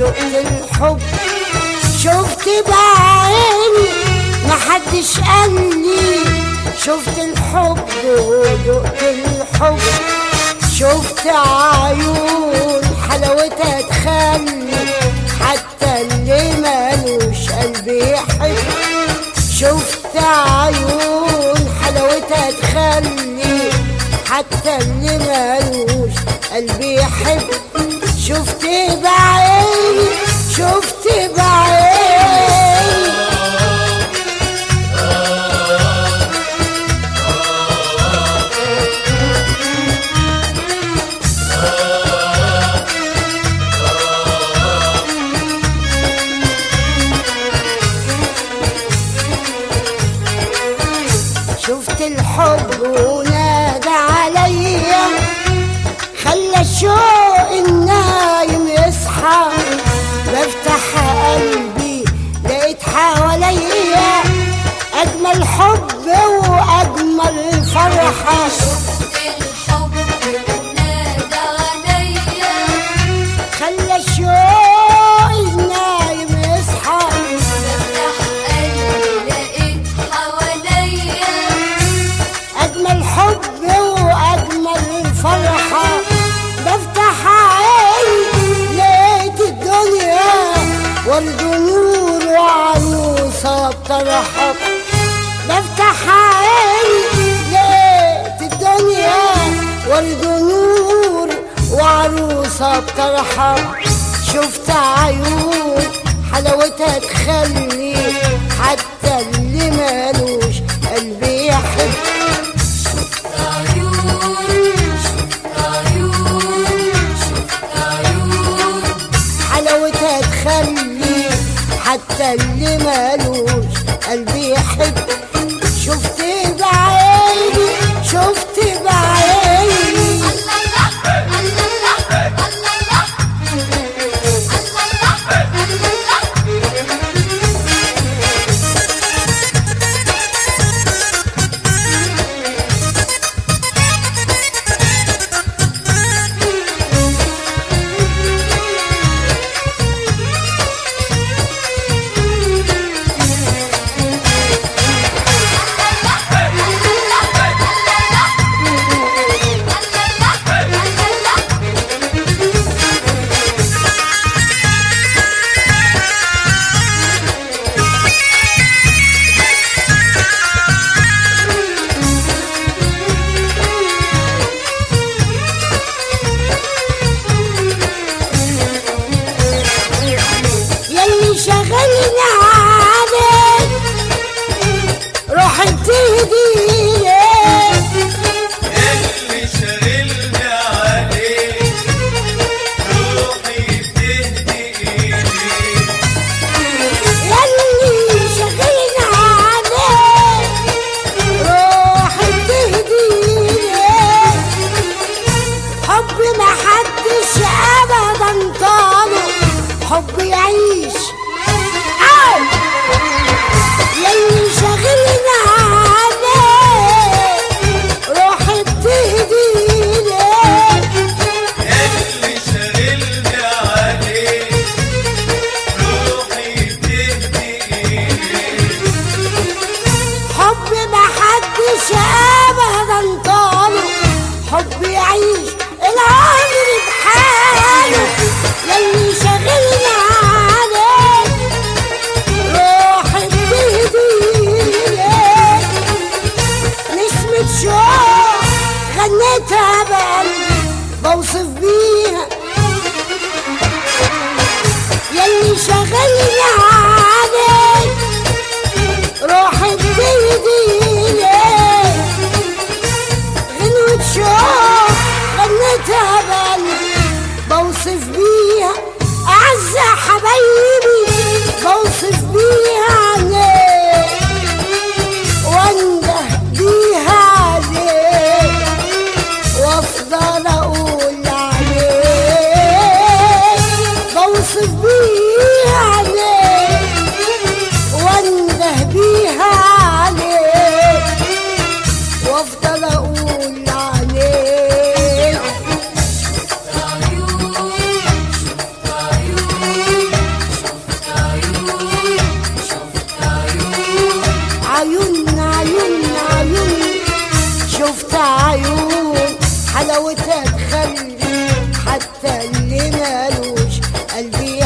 دقت الحب شفت بعيني محدش قال لي شفت الحب ودقت الحب شفت عيون حلاوتها تخلي حتى اللي مالوش قلب يحب شفت عيون حلاوتها تخلي حتى اللي مالوش قلب يحب شفت بعيني شفت بعيني شفت الحب ونادى عليا خلى الشوق النايم يصحى بفتح قلبي لقيت حواليا اجمل حب واجمل فرحه الحب نادى عليا خلى الشوق النايم يصحى بفتح قلبي لقيت حواليا أجمل حب وأجمل فرحة بفتح عيني لقيت الدنيا ورد نور وعروسة بطرحة بفتح عيني لقيت الدنيا ورد نور وعروسة بطرحة شفت عيون حلاوتها تخلي حتى اللي مالوش قلبي يحب عيون شفت عيون شفت عيون حلاوتها تخلي حتى اللي مالوش قلبي يحب شفت بعيني شفت بعيني يلي شغلنا عليك روح تهدي اللي شاغلني عليك روحي تهدي إيديك يلي شغلنا عليك روح تهدي حب ما حدش ابدا طاله حب يعيش أو يلي شغلنا عليك روح تهدي اللي شاغلني عليك روحي تهدي إيديك حب ما حدش ابدا طاله حب يعيش العمر بحاله يلي شغلنا عليك روح تهدي نسمة شوق غنيتها بقلبي بوصف بيها يلي شغلنا عليك روح تهدي غنوة شوق غنيتها بقلبي بوصف بيها أعز حبايبي بوصف بيها عليك وانده بيها عليك وافضل اقول عليك بوصف بيها عليك شفت عيون حلاوتها تخلي حتى اللي مالوش قلبي